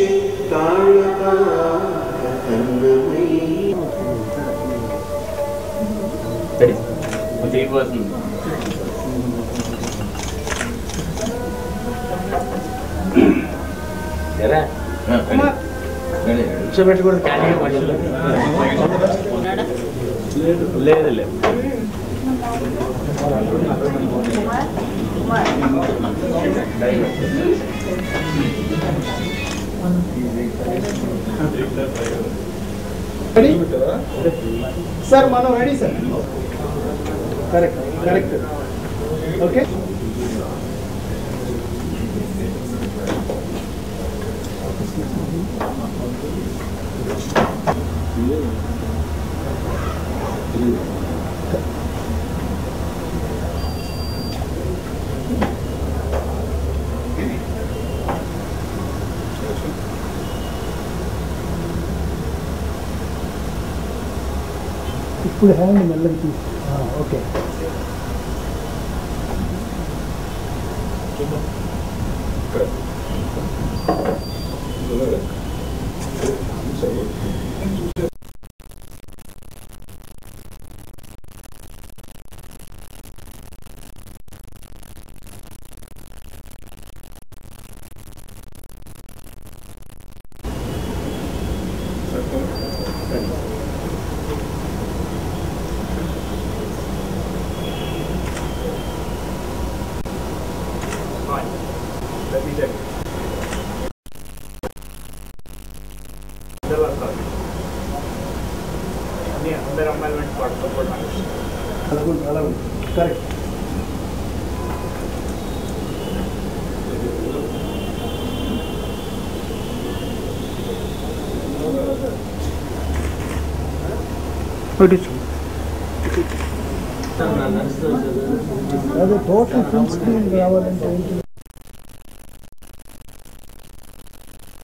ఇచ్చే తాళక అన్నమై అయిపోతుంది ఎరా కూర్చోబెట్టకూడదు ఖాళీగా మనుషులు లేదు లేదు రెడీ సార్ మనం ready sir correct correct okay ఇప్పుడు హ్యాండ్ మెల్లగా తీసి ఓకే అందరు అమ్మాయిలు వెంట పడుకోకూడదు అలా ఉంది అలా ఉంది కరెక్ట్ అదే టోటల్ ఫుల్ స్క్రీన్ రావాలంటే ఏంటి